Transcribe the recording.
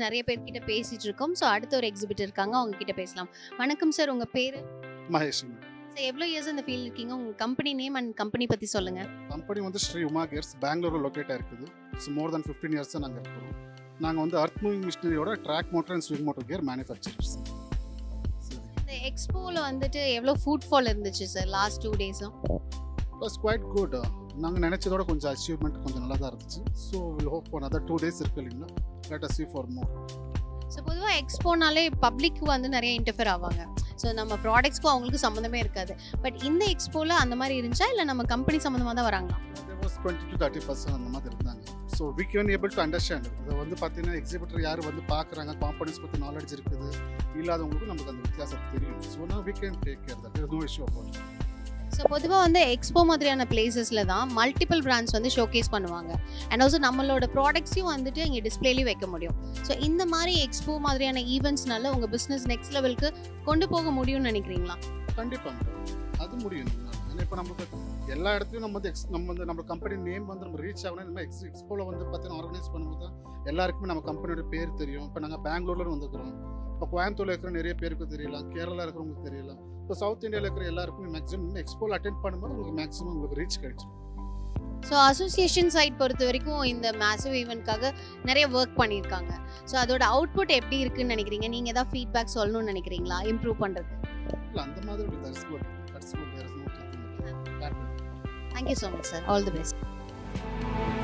நிறைய பேர்கிட்ட பேசிட்டு இருக்கோம் ஸோ அடுத்த ஒரு எக்ஸிபிட்டர் இருக்காங்க அவங்க கிட்ட பேசலாம் வணக்கம் சார் உங்க பேரு மகேஷ் சார் எவ்வளோ இயர்ஸ் இந்த ஃபீல்ட் இருக்கீங்க உங்க கம்பெனி நேம் அண்ட் கம்பெனி பத்தி சொல்லுங்க கம்பெனி வந்து ஸ்ரீ உமா கேர்ஸ் பெங்களூரில் லொக்கேட்டாக இருக்குது ஸோ மோர் தென் ஃபிஃப்டீன் இயர்ஸாக நாங்கள் இருக்கிறோம் நாங்கள் வந்து அர்த் மூவிங் மிஷினரியோட track motor and swing motor gear manufacturers சரி இந்த எக்ஸ்போவில் வந்துட்டு எவ்வளோ ஃபுட் ஃபால் இருந்துச்சு சார் லாஸ்ட் டூ டேஸும் வாஸ் குவைட் குட் நாங்கள் நினச்சதோட கொஞ்சம் அச்சீவ்மெண்ட் கொஞ்சம் நல்லா தான் இருந்துச்சு so will hope for other two days இருக்கு இல்லைங்களா let us see for more so பொதுவாக எக்ஸ்போனாலே பப்ளிக் வந்து நிறைய இன்டர்ஃபியர் ஆவாங்க ஸோ நம்ம ப்ராடக்ட்ஸ்க்கும் அவங்களுக்கு சம்மந்தமே இருக்காது பட் இந்த எக்ஸ்போவில் அந்த மாதிரி இருந்துச்சா இல்லை நம்ம கம்பெனி சம்மந்தமாக தான் வராங்களா was twenty to thirty percent அந்த மாதிரி இருந்தாங்க so we can able to understand இதை வந்து பார்த்தீங்கன்னா எக்ஸிபிட்டர் யார் வந்து பார்க்குறாங்க காம்பனிஸ் பற்றி நாலேஜ் இருக்குது இல்லாதவங்களுக்கும் நமக்கு அந்த வித்தியாசம் தெரியும் ஸோ நான் we can take care that no issue about so பொதுவாக வந்து எக்ஸ்போ மாதிரியான பிளேசஸில் தான் மல்டிபிள் பிராண்ட்ஸ் வந்து ஷோகேஸ் பண்ணுவாங்க அண்ட் ஆல்சோ நம்மளோட ப்ராடக்ட்ஸையும் வந்துட்டு இங்கே டிஸ்பிளேலையும் வைக்க முடியும் ஸோ இந்த மாதிரி எக்ஸ்போ மாதிரியான ஈவெண்ட்ஸ்னால உங்கள் பிஸ்னஸ் நெக்ஸ்ட் லெவலுக்கு கொண்டு போக முடியும்னு நினைக்கிறீங்களா கண்டிப்பாங்க அது முடியும் ஏன்னா இப்போ நம்மளுக்கு எல்லா இடத்துலையும் நம்ம வந்து எக்ஸ் நம்ம வந்து நம்ம கம்பெனி நேம் வந்து நம்ம ரீச் ஆகணும் நம்ம எக்ஸ் எக்ஸ்போவில் வந்து பார்த்தீங்கன்னா ஆர்கனைஸ் பண்ணும்போது தான் எல்லாருக்குமே நம்ம கம்பெனியோட பேர் தெரியும் இப்போ நாங்கள் பெங்களூர்ல வந்துக்கிறோம் இப்போ கோயம்புத்தூர்ல இருக்கிற நிறைய பேருக்கு தெரியலாம் கேரளா இருக்கிறவங்களுக்கு தெரியலாம் இப்போ சவுத் இந்தியாவில் இருக்கிற எல்லாருக்குமே மேக்ஸிமம் எக்ஸ்போவில் அட்டென்ட் பண்ணும்போது உங்களுக்கு மேக்ஸிமம் உங்களுக்கு ரீச் கிடைச்சிடும் ஸோ அசோசியேஷன் சைட் பொறுத்த வரைக்கும் இந்த மேசிவ் ஈவெண்ட்காக நிறைய ஒர்க் பண்ணியிருக்காங்க ஸோ அதோட அவுட்புட் எப்படி இருக்குன்னு நினைக்கிறீங்க நீங்கள் ஏதாவது ஃபீட்பேக் சொல்லணும்னு நினைக்கிறீங்களா இம்ப்ரூவ் பண்ணுறது இல்லை அந்த மாதிரி that's good that's good there is no thank you so much sir all the best